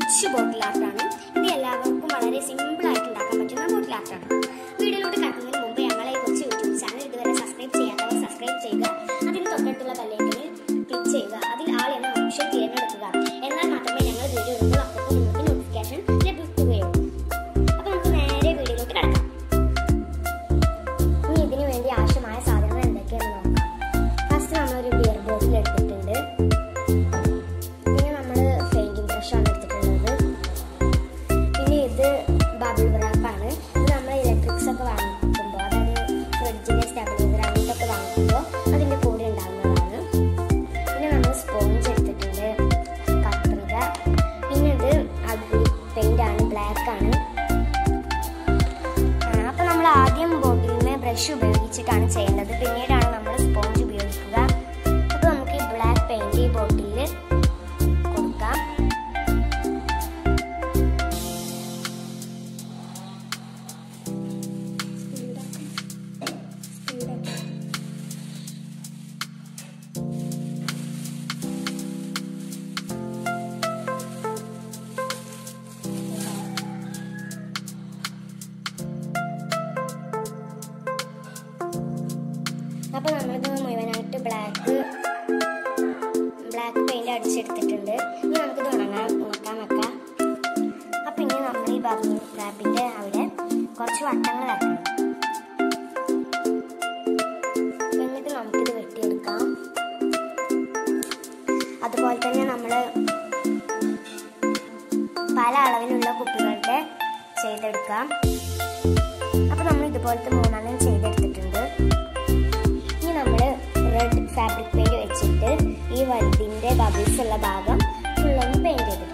കൊച്ചു ബോട്ടിൽ ആർട്ടാണ് ഇത് എല്ലാവർക്കും വളരെ സിമ്പിൾ ആയിട്ട് ഉണ്ടാക്കാൻ പറ്റുന്ന ബോട്ടിൽ ആർട്ടാണ് വീഡിയോയിലൂടെ കടക്കുന്നതിന് മുമ്പ് ഞങ്ങളെ ഈ കൊച്ചു യൂട്യൂബ് ചാനൽ ഇതുവരെ സബ്സ്ക്രൈബ് ചെയ്യാത്തവർ സബ്സ്ക്രൈബ് ചെയ്യുക അതിന് തൊട്ടടുത്തുള്ള ബെല്ലൈക്കണിൽ ക്ലിക്ക് ചെയ്യുക അതിൽ ആൾ എന്ന ഓപ്ഷൻ തിരഞ്ഞെടുക്കുക എന്നാൽ മാത്രമേ ഞങ്ങൾ വീഡിയോ ഇടുമ്പോൾ അപ്പോൾ നിങ്ങൾക്ക് നോട്ടിഫിക്കേഷൻ ലഭിക്കുകയുള്ളൂ അപ്പോൾ നമുക്ക് നേരെ വീഡിയോയിലോട്ട് കിടക്കാം ഇനി ഇതിനു വേണ്ടി ആവശ്യമായ സാധനങ്ങൾ എന്തൊക്കെയാണെന്ന് നോക്കാം ഫസ്റ്റ് നമ്മളൊരു ബിയർ ബോട്ടിൽ എടുത്തിട്ടുണ്ട് പിന്നെ നമ്മൾ പെയിന്റിംഗ് ബ്രഷാണ് എടുത്തിട്ടുള്ളത് പിന്നെ ഇത് ബബിൾ റാപ്പാണ് ഇത് നമ്മൾ ഇലക്ട്രിക്സ് ഒക്കെ വാങ്ങിക്കുമ്പോൾ അതായത് ഫ്രിഡ്ജിൻ്റെ സ്റ്റെബിലൈസർ അങ്ങനത്തെ വാങ്ങിക്കുമ്പോൾ അതിൻ്റെ കൂടെ ഉണ്ടാകുന്നതാണ് പിന്നെ നമ്മൾ സ്പോഞ്ച് എടുത്തിട്ടുണ്ട് കത്രിക പിന്നെ ഇത് അഗ്രി പെയിൻ്റ് ആണ് ബ്ലാക്ക് ആണ് അപ്പോൾ നമ്മൾ ആദ്യം ബോട്ടിലിനെ ബ്രഷ് ഉപയോഗിച്ചിട്ടാണ് ചെയ്യേണ്ടത് പിന്നീടാണ് നമ്മൾ സ്പോഞ്ച് ഉപയോഗിക്കുക അപ്പോൾ നമുക്ക് ഈ ബ്ലാക്ക് പെയിന്റ് ഈ ബോട്ടിലിൽ കൊടുക്കാം അപ്പോൾ നമ്മളിത് മുഴുവനായിട്ട് ബ്ലാക്ക് ബ്ലാക്ക് പെയിന്റ് അടിച്ചെടുത്തിട്ടുണ്ട് ഇനി നമുക്കിത് ഉണങ്ങാൻ ഉണക്കാൻ വെക്കാം അപ്പം ഇനി നമ്മൾ ഈ ബബിൾ റാപ്പിൻ്റെ അവിടെ കുറച്ച് വട്ടങ്ങൾ വരക്കണം എന്നിട്ട് നമുക്കിത് വെട്ടിയെടുക്കാം അതുപോലെ തന്നെ നമ്മൾ പല അളവിലുള്ള കുപ്പികളുടെ ചെയ്തെടുക്കാം അപ്പോൾ നമ്മൾ ഇതുപോലത്തെ മൂന്നെണ്ണം ചെയ്തെടുത്തിട്ടുണ്ട് ഇനി നമ്മൾ റെഡ് ഫാബ്രിക് പെയിന്റ് വെച്ചിട്ട് ഈ വലുതിന്റെ ബബിൾസ് ഉള്ള ഭാഗം ഫുള്ളൊന്ന് പെയിന്റ് ചെയ്തെടുക്കും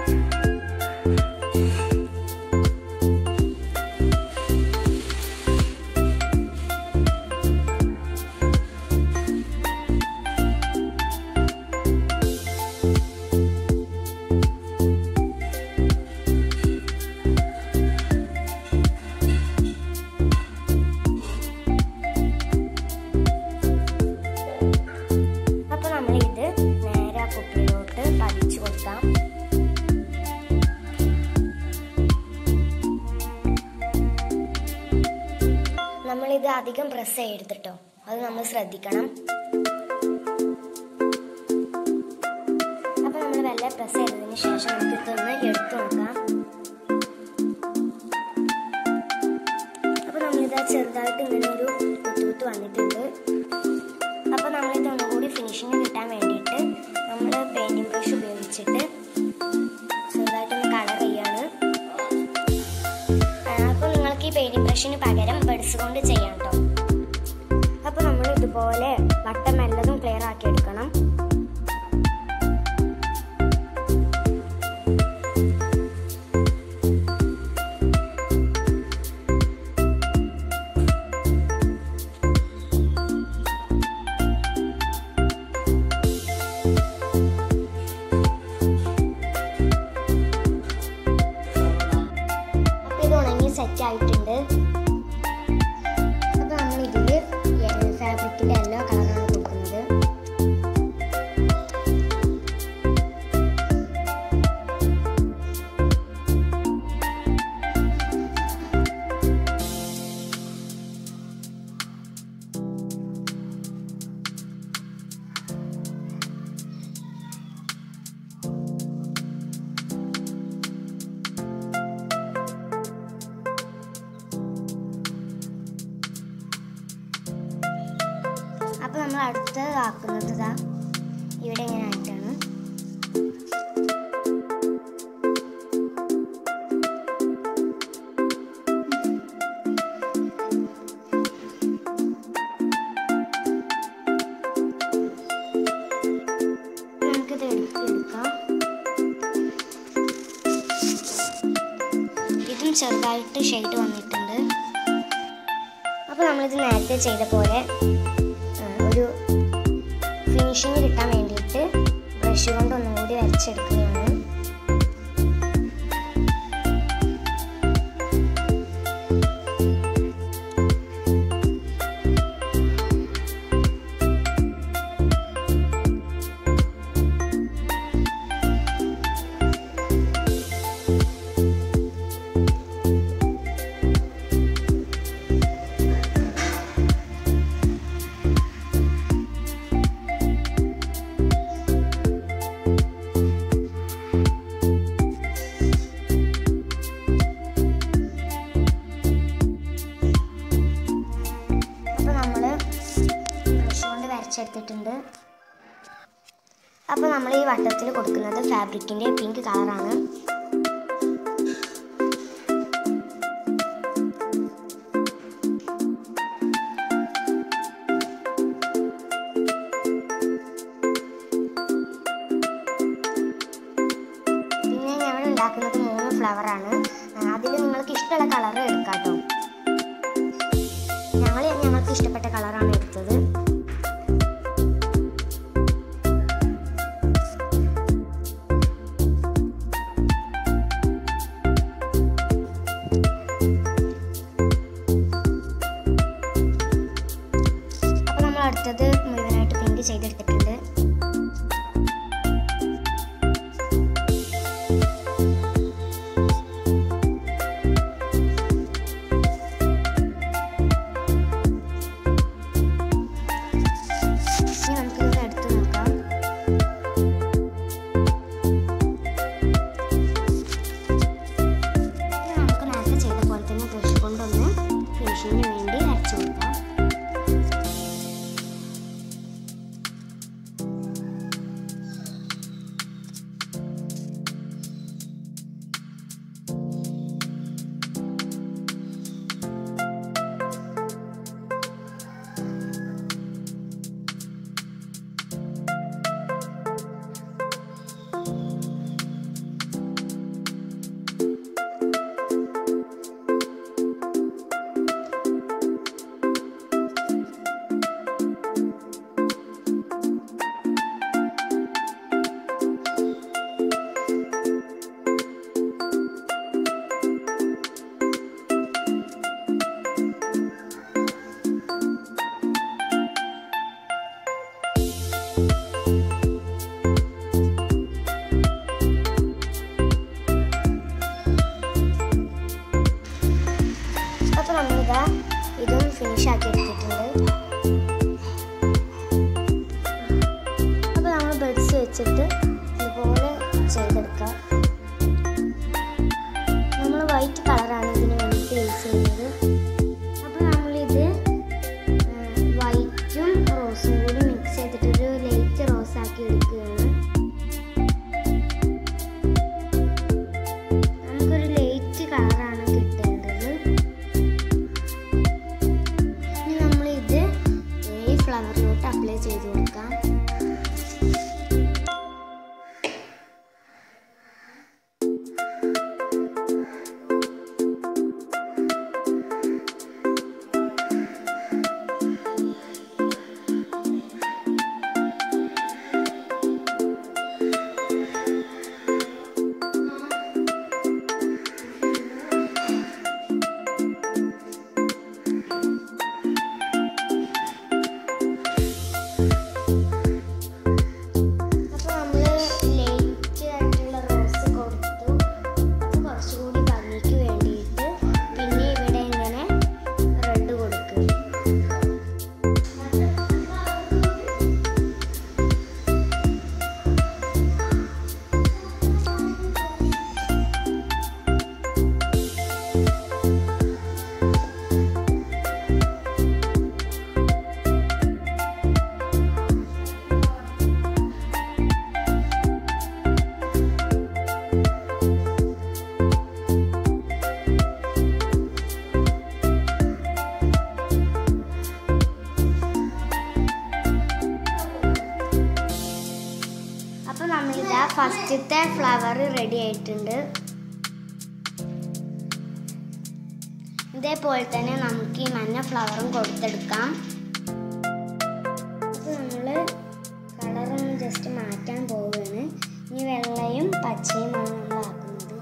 അപ്പൊ നമ്മൾ ഇത് നേരെ ആ കുപ്പിയിലോട്ട് പതിച്ചു കൊടുക്കാം നമ്മളിത് അധികം പ്രസ് ചെയ്യരുത് കേട്ടോ അത് നമ്മൾ ശ്രദ്ധിക്കണം അപ്പൊ നമ്മൾ വെല്ല പ്രസ് ചെയ്തതിന് ശേഷം നമുക്ക് ഇതൊന്ന് എടുത്തു നോക്കാം അപ്പൊ നമ്മളിത് ചെറുതായിട്ട് ഇങ്ങനെ ഒരു കുത്തുകുത്ത് വന്നിട്ടുണ്ട് അപ്പോൾ നമ്മളിത് ഒന്നുകൂടി ഫിനിഷിങ് കിട്ടാൻ വേണ്ടിയിട്ട് നമ്മൾ പെയിൻറ്റിംഗ് ബ്രഷ് ഉപയോഗിച്ചിട്ട് ചെറുതായിട്ടൊന്ന് കളർ ചെയ്യാണ് അപ്പോൾ നിങ്ങൾക്ക് ഈ പെയിൻറ്റിംഗ് ബ്രഷിന് പകരം ബഡ്സ് കൊണ്ട് ചെയ്യാം കേട്ടോ അപ്പോൾ നമ്മൾ ഇതുപോലെ വട്ടം എല്ലതും ക്ലിയർ ആക്കി എടുക്കണം അപ്പോൾ ഇത് ഉണങ്ങി സെറ്റ് ആയിട്ടുണ്ട് അപ്പോൾ നമ്മൾ ഇതിൽ ഫാബ്രിക്കിൻ്റെ യെല്ലോ കളറാണ് കൊടുക്കുന്നത് അപ്പോൾ നമ്മൾ അടുത്ത് ആക്കുന്നത് ഇതാ ഇവിടെ ഇങ്ങനെ ആയിട്ടാണ് നമുക്കിത് എടുത്ത് എടുക്കാം ഇതും ചെറുതായിട്ട് ഷെയ്ഡ് വന്നിട്ടുണ്ട് അപ്പോൾ നമ്മളിത് നേരത്തെ ചെയ്ത പോലെ ആ, ഒരു ഫിനിഷിങ് കിട്ടാൻ വേണ്ടിയിട്ട് ബ്രഷ് കൊണ്ട് ഒന്നും കൂടി വരച്ചെടുക്കുകയാണ് വരച്ചെടുത്തിട്ടുണ്ട് അപ്പോൾ നമ്മൾ ഈ വട്ടത്തിൽ കൊടുക്കുന്നത് ഫാബ്രിക്കിൻ്റെ പിങ്ക് കളറാണ് പിന്നെ ഞങ്ങൾ ഉണ്ടാക്കുന്നത് മൂന്ന് ഫ്ലവറാണ് അതിൽ നിങ്ങൾക്ക് ഇഷ്ടമുള്ള കളർ എടുക്കാം കേട്ടോ ഞങ്ങൾ ഞങ്ങൾക്ക് ഇഷ്ടപ്പെട്ട കളറാണ് എടുത്തത് അപ്പോൾ നമ്മൾ അടുത്തത് മുഴുവനായിട്ട് പിങ്ക് ചെയ്തെടുത്തിട്ടുണ്ട് ഇനി നമുക്കിതൊന്ന് എടുത്ത് നോക്കാം ഇനി നമുക്ക് നേരത്തെ ചെയ്ത പോലെ തന്നെ ബ്രഷ് കൊണ്ടൊന്ന് ഫിനിഷിങ്ങിന് വേണ്ടി അരച്ചു കൊടുക്കാം അപ്പോൾ നമ്മളിതാ ഇതും ഫിനിഷ് ആക്കി എടുത്തിട്ടുണ്ട് അപ്പോൾ നമ്മൾ ബഡ്സ് വെച്ചിട്ട് ഇതുപോലെ ചെയ്തെടുക്കാം നമ്മൾ വൈറ്റ് കളറാണ് ഇതിന് വേണ്ടിയിട്ട് യൂസ് ചെയ്യുന്നത് അപ്പോൾ നമ്മളിത് വൈറ്റും റോസും കൂടി മിക്സ് ചെയ്തിട്ടൊരു ലൈറ്റ് റോസ് ആക്കി എടുക്കുകയാണ് നമുക്കൊരു ലൈറ്റ് കളറാണ് കിട്ടേണ്ടത് ഇനി നമ്മൾ ഇത് ഈ ഫ്ലവറിലോട്ട് അപ്ലൈ ചെയ്ത് കൊടുക്കാം അപ്പോൾ നമ്മൾ ലൈറ്റ് ആയിട്ടുള്ള റോസ് കൊടുത്തു അത് കുറച്ചുകൂടി ഭംഗിക്ക് വേണ്ടിയിട്ട് പിന്നെ ഇവിടെ ഇങ്ങനെ റെഡ് കൊടുക്കുക അപ്പോൾ നമ്മളിതാ ഫസ്റ്റത്തെ ഫ്ലവർ റെഡി ആയിട്ടുണ്ട് ഇതേപോലെ തന്നെ നമുക്ക് ഈ മഞ്ഞ ഫ്ലവറും കൊടുത്തെടുക്കാം അപ്പോൾ നമ്മൾ കളറൊന്ന് ജസ്റ്റ് മാറ്റാൻ പോവുകയാണ് ഇനി വെള്ളയും പച്ചയുമാണ് നമ്മൾ ആക്കുന്നത്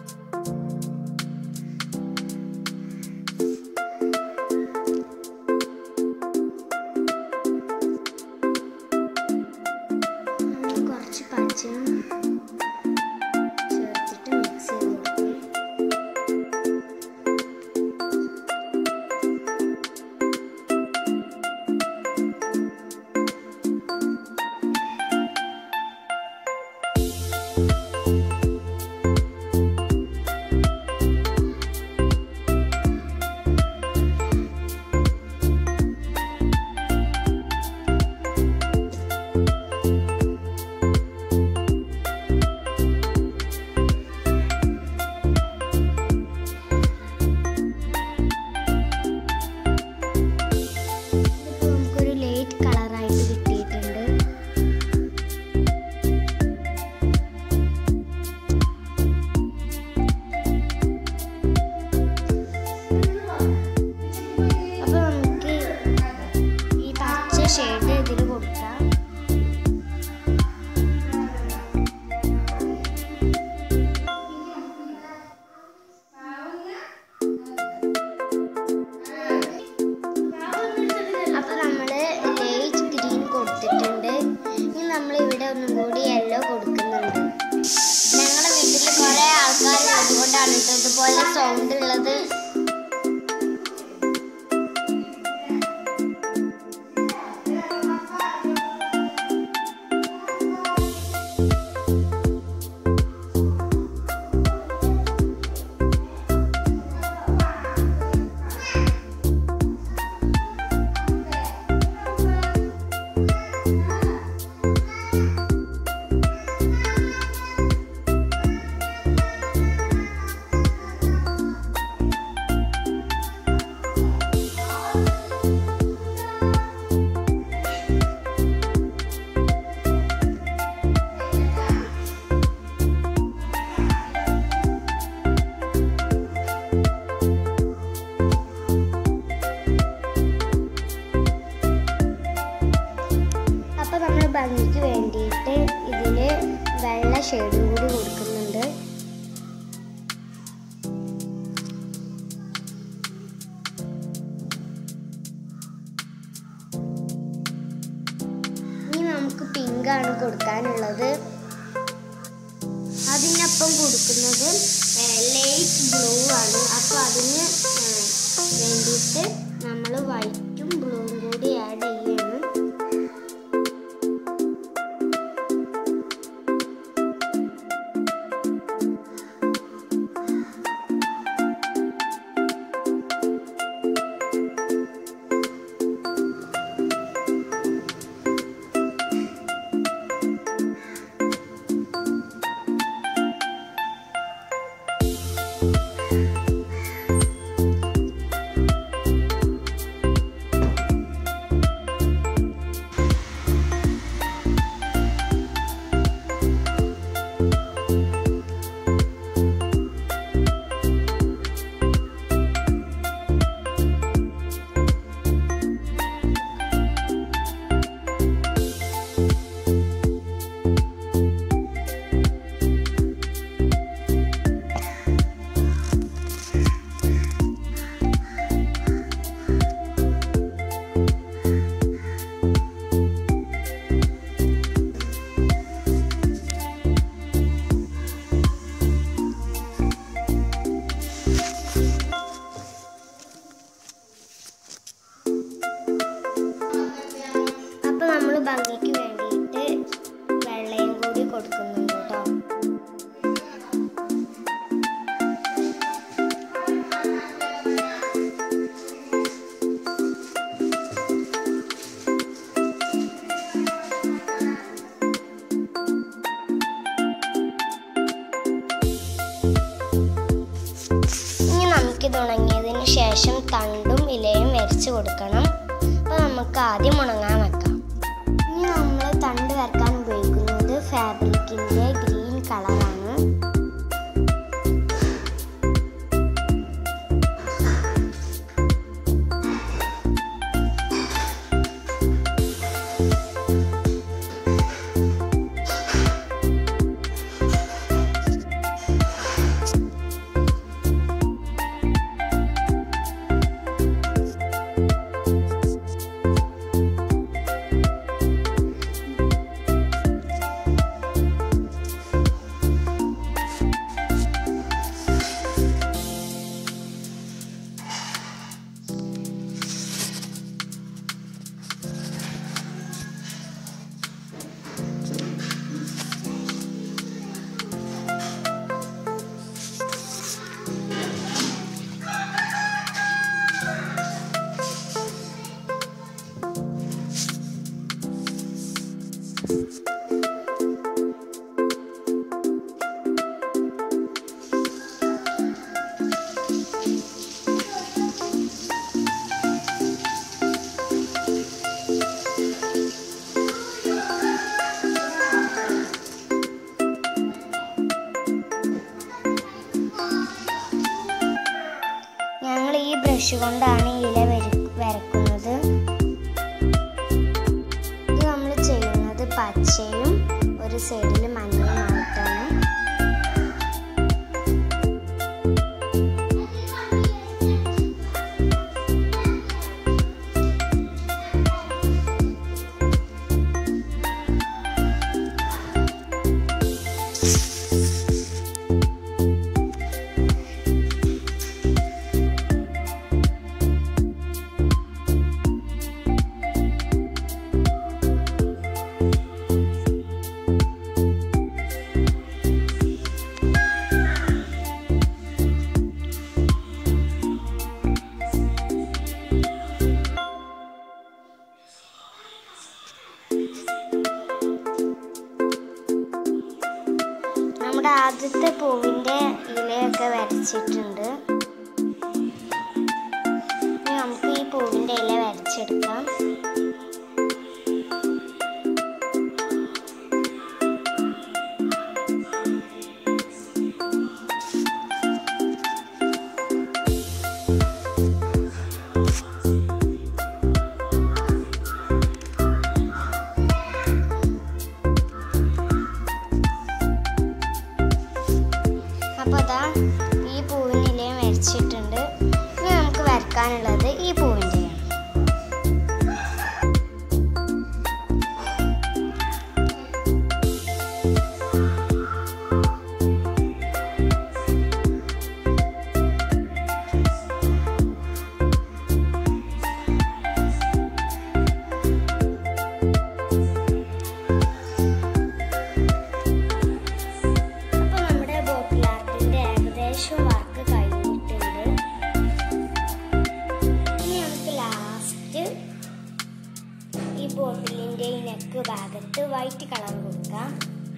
നമ്മൾ കുറച്ച് പച്ചയും ചേർത്തിട്ട് മിക്സ് ചെയ്ത് കൊടുക്കും പോലെ സൗണ്ട് ഉള്ളത് അപ്പൊ നമ്മൾ ഭംഗിക്ക് വേണ്ടിയിട്ട് ഇതില് വെള്ള ഷെയ്ഡും കൂടി കൊടുക്കുന്നുണ്ട് ഇനി നമുക്ക് പിങ്ക് ആണ് കൊടുക്കാനുള്ളത് അതിനൊപ്പം കൊടുക്കുന്നത് ലൈറ്റ് ബ്ലൂ ആണ് അപ്പോൾ അതിന് ഏഹ്, വേണ്ടിയിട്ട് നമ്മൾ വൈറ്റും ബ്ലൂവും കൂടി ആഡ് ചെയ്യണം അപ്പൊ നമ്മൾ ഭംഗിക്ക് വേണ്ടിയിട്ട് വെള്ളയും കൂടി കൊടുക്കുന്നുണ്ട് കേട്ടോ ഇനി നമുക്കിത് ഉണങ്ങിയതിന് ശേഷം തണ്ടും ഇലയും വരച്ച് കൊടുക്കണം അപ്പോൾ നമുക്ക് ആദ്യം ഉണങ്ങാൻ വെക്കാം ഇനി നമ്മൾ തണ്ട് വരക്കാൻ ഉപയോഗിക്കുന്നത് ഫാബ്രിക്കിൻ്റെ ഗ്രീൻ കളറാണ് ഞങ്ങൾ ഈ ബ്രഷ് കൊണ്ടാണ് ഇല വര- വരക്കുന്നത് ഇത് നമ്മൾ ചെയ്യുന്നത് പച്ചയും ഒരു സൈഡിൽ മഞ്ഞയുമായിട്ടാണ് ആദ്യത്തെ പൂവിൻ്റെ ഇലയൊക്കെ വരച്ചിട്ടുണ്ട് ഇനി നമുക്ക് ഈ പൂവിൻ്റെ ഇല വരച്ചെടുക്കാം അപ്പോൾ അതാ ഈ പൂവിനിലയും വരച്ചിട്ടുണ്ട് ഇനി നമുക്ക് വരക്കാനുള്ളത് ഈ പൂവിൻ്റെയാണ് അപ്പോൾ നമ്മുടെ ബോട്ടിൽ ആർട്ടിൻ്റെ ഏകദേശം വർക്ക് കഴിഞ്ഞിട്ടുണ്ട് ഇനി നമുക്ക് ലാസ്റ്റ് ഈ ബോട്ടിലിൻ്റെ ഈ നെക്ക് ഭാഗത്ത് വൈറ്റ് കളർ കൊടുക്കാം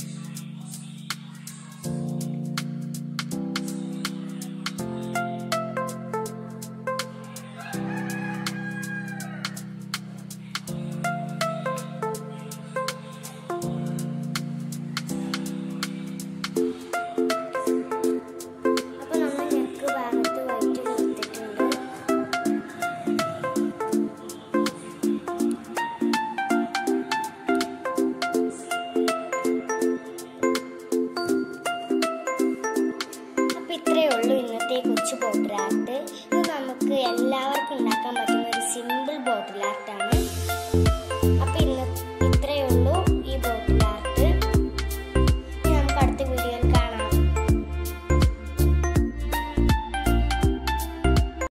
അപ്പോൾ നമ്മൾ നെക്ക് ഭാഗത്ത് വൈറ്റ് കൊടുത്തിട്ടുണ്ട് അപ്പോൾ ഇത്രയേ ഉള്ളൂ ഇന്നത്തെ കൊച്ചു ബോട്ടിൽ ആർട്ട് ഇത് നമുക്ക് എല്ലാവർക്കും ഉണ്ടാക്കാൻ പറ്റുന്ന ഒരു സിമ്പിൾ ബോട്ടിൽ ആർട്ടാണ്